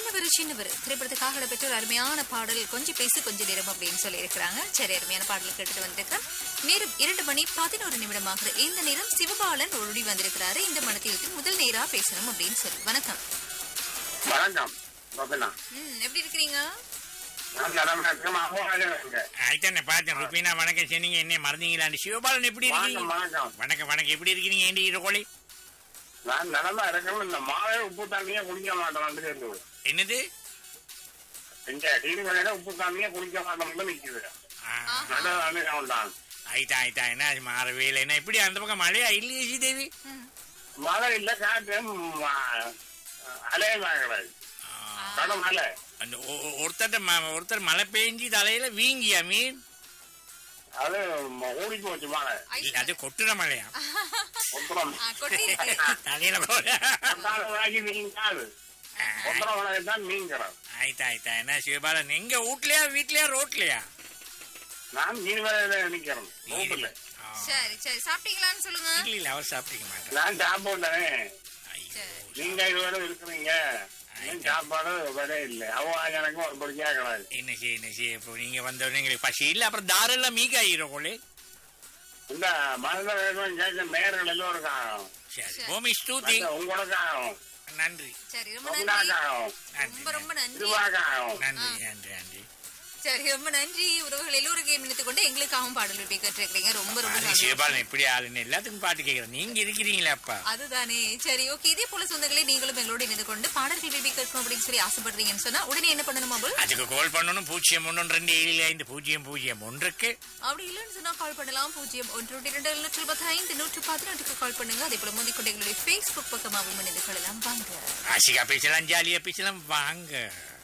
சின்னவர் சின்னவர் திரைப்படத்துக்காக இடம்பெற்ற ஒரு அருமையான பாடல் கொஞ்சம் பேசி கொஞ்ச நேரம் அப்படின்னு சொல்லி இருக்கிறாங்க சரி அருமையான பாடல் கேட்டுட்டு வந்திருக்கிறோம் நேரம் இரண்டு மணி பதினோரு நிமிடமாகுது இந்த நேரம் சிவபாலன் ஒழுடி வந்திருக்கிறாரு இந்த மனத்தில் முதல் நேரா பேசணும் அப்படின்னு சொல்லி வணக்கம் வணக்கம் கோபினா ம் எப்படி இருக்கிறீங்க நான் நலமா இருக்கேன் அம்மாவாக இருக்கேன் ஆயிட்டானே பார்த்தேன் ருபீனா வணக்கம் சொன்னீங்க என்ன மறந்தீங்களான்னு சிவபாலன் எப்படி இருக்கீங்க வணக்கம் வணக்கம் வணக்கம் வணக்கம் எப்படி இருக்கீங்க ஏண்டி கோழி நான் நலமா இருக்கேன் இந்த மாவே உப்பு தண்ணியே குடிக்க மாட்டேன் இருந்து என்னது இங்க டீனி கடையில உப்பு தண்ணியே குடிக்க மாட்டேன் நிக்குது ஆ, நல்ல அனுபவம் தான் ஆயிட்டா ஆயிட்டா என்ன அது மாறவே இல்லை என்ன எப்படி அந்த பக்கம் மழையா இல்லையே ஸ்ரீதேவி மழை இல்ல காற்று அலையதான் கிடையாது ஆ, கடும் மழை அந்த ஒ- ஒ- ஒருத்தர்ட்ட ம- ஒருத்தர் மழை பெஞ்சு தலையில வீங்கியா மீன் அது ம- ஓடி போச்சு மழை இல்ல அது கொட்டுற மழையா ஒத்தரம் ஆ, கொட்டி இருக்கு தலையில போட வாங்கி நீங்காது ஒத்தரம் மழை தான் நீங்கிறோம் ஆயிட்டா ஆயிட்டா என்ன சிவபாலன் எங்க வீட்லயா வீட்லயா ரோட்லயா நான் மீன் வேலையில நிக்கிறேன் ரோட்டுல ஆ, சரி சரி சாப்பிட்டீங்களான்னு சொல்லுங்க இல்ல இல்ல அவர் சாப்பிட்டுக்க மாட்டார் நான் சாப்பிட்டேன் ஐயோ. சரி. நீங்க இதுவரை இருக்கிறீங்க இன்னும் சாப்பாடு விலை இல்லை அவன் எனக்கும் ஒரு படிக்கா கிடையாது என்ன செய்ய என்ன செய்ய இப்போ நீங்க வந்தோடனே எங்களுக்கு பசி இல்ல அப்புறம் தாரெல்லாம் மீக் ஆகிரும் கோழி இந்த மனித வேணும் கேட்க நேர்கள் எல்லோருக்கும் ஆகும் சரி பூமி ஸ்தூதி மற்ற உங்களுக்கு ஆகும் நன்றி சரி ரொம்ப நன்றி உங்களாக்கு ஆகும் ரொம்ப ரொம்ப நன்றி இதுவாக ஆகும் நன்றி நன்றி நன்றி சரி ரொம்ப நன்றி உறவுகள் எல்லோருக்கும் நினைத்துக் கொண்டு எங்களுக்காகவும் பாடல் போய் கேட்டிருக்கீங்க ரொம்ப ரொம்ப அது சந்தோஷம். சிவபாலன் எப்படி ஆளுன்னு எல்லாத்துக்கும் பாட்டு கேட்கறேன் நீங்க இருக்கிறீங்களே அப்பா அதுதானே சரி ஓகே இதே போல சொந்தங்களே நீங்களும் எங்களோட இணைந்து கொண்டு பாடல்கள் பேபி கேட்கணும் அப்படின்னு சொல்லி ஆசைப்படுறீங்கன்னு சொன்னா உடனே என்ன பண்ணணுமா போல் அதுக்கு கால் பண்ணணும் பூஜ்ஜியம் ஒன்று ரெண்டு ஏழு ஐந்து பூஜ்ஜியம் பூஜ்ஜியம் ஒன்றுக்கு அப்படி இல்லைன்னு சொன்னா கால் பண்ணலாம் பூஜ்ஜியம் ஒன்று இரண்டு எழுநூற்று பத்தைந்து நூற்று பதினெட்டுக்கு கால் பண்ணுங்க அதே போல மோதிக்கொண்டு எங்களுடைய ஃபேஸ்புக் பக்கமாகவும் இணைந்து கொள்ளலாம் வாங்க ஆசிகா பேசலாம் ஜாலியா பேசலாம் வாங்க